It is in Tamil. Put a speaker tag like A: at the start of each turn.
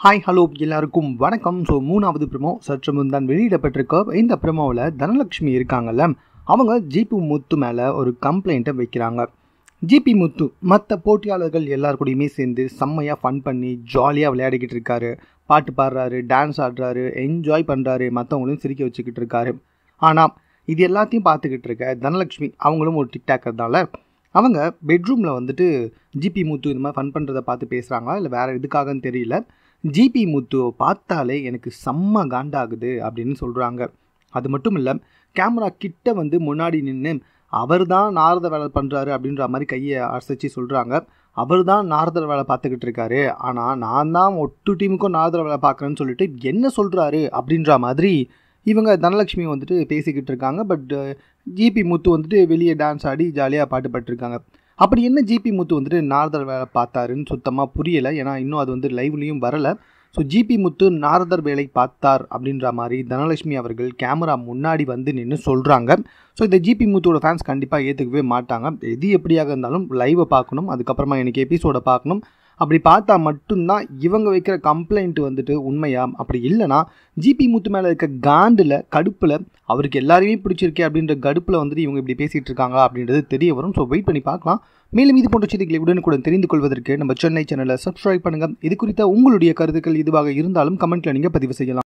A: ஹாய் ஹலோ எல்லாருக்கும் வணக்கம் ஸோ மூணாவது ப்ரமோ சற்று முன் தான் வெளியிடப்பட்டிருக்க இந்த ப்ரமோவில் தனலட்சுமி இருக்காங்கல்ல அவங்க ஜிபி முத்து மேலே ஒரு கம்ப்ளைண்ட்டை வைக்கிறாங்க ஜிபி முத்து மற்ற போட்டியாளர்கள் எல்லார் கூடயுமே சேர்ந்து செம்மையாக ஃபன் பண்ணி ஜாலியாக விளையாடிக்கிட்டு இருக்காரு பாட்டு பாடுறாரு டான்ஸ் ஆடுறாரு என்ஜாய் பண்ணுறாரு மற்றவங்களையும் சிரிக்க வச்சுக்கிட்டு இருக்காரு ஆனால் இது எல்லாத்தையும் பார்த்துக்கிட்டு இருக்க தனலட்சுமி அவங்களும் ஒரு டிக்டாக்கர்னால அவங்க பெட்ரூமில் வந்துட்டு ஜிபி முத்து இந்த மாதிரி ஃபன் பண்ணுறதை பார்த்து பேசுகிறாங்களா இல்லை வேறு எதுக்காகன்னு தெரியல ஜிபி முத்துவை பார்த்தாலே எனக்கு செம்ம காண்டாகுது அப்படின்னு சொல்கிறாங்க அது மட்டும் இல்லை கேமரா கிட்ட வந்து முன்னாடி நின்று அவர் தான் நாரத வேலை பண்ணுறாரு அப்படின்ற மாதிரி கையை அசைச்சு சொல்கிறாங்க அவர் தான் நாரதர் வேலை பார்த்துக்கிட்டு இருக்காரு ஆனால் நான் தான் ஒட்டு டீமுக்கும் நாரதர் வேலை பார்க்குறேன்னு சொல்லிட்டு என்ன சொல்கிறாரு அப்படின்ற மாதிரி இவங்க தனலட்சுமி வந்துட்டு பேசிக்கிட்டு இருக்காங்க பட் ஜிபி முத்து வந்துட்டு வெளியே டான்ஸ் ஆடி ஜாலியாக பாட்டு பாட்டுருக்காங்க அப்படி என்ன ஜிபி முத்து வந்துட்டு நாரதர் வேலை பார்த்தாருன்னு சுத்தமாக புரியலை ஏன்னா இன்னும் அது வந்து லைவ்லேயும் வரலை ஸோ ஜிபி முத்து நாரதர் வேலை பார்த்தார் அப்படின்ற மாதிரி தனலட்சுமி அவர்கள் கேமரா முன்னாடி வந்து நின்று சொல்கிறாங்க ஸோ இந்த ஜிபி முத்துவோட ஃபேன்ஸ் கண்டிப்பாக ஏற்றுக்கவே மாட்டாங்க எது எப்படியாக இருந்தாலும் லைவை பார்க்கணும் அதுக்கப்புறமா எனக்கு எபிசோடை பார்க்கணும் அப்படி பார்த்தா மட்டும்தான் இவங்க வைக்கிற கம்ப்ளைண்ட் வந்துட்டு உண்மையா அப்படி இல்லைனா ஜிபி முத்து மேலே இருக்க காண்டில் கடுப்பில் அவருக்கு எல்லாரையுமே பிடிச்சிருக்கே அப்படின்ற கடுப்பில் வந்துட்டு இவங்க இப்படி பேசிகிட்டு இருக்காங்க அப்படின்றது தெரிய வரும் ஸோ வெயிட் பண்ணி பார்க்கலாம் மேலும் இது போன்ற செய்திகளை உடனுக்குடன் தெரிந்து கொள்வதற்கு நம்ம சென்னை சேனலை சப்ஸ்கிரைப் பண்ணுங்கள் இது குறித்த உங்களுடைய கருத்துக்கள் இதுவாக இருந்தாலும் கமெண்ட்டில் நீங்கள் பதிவு செய்யலாம்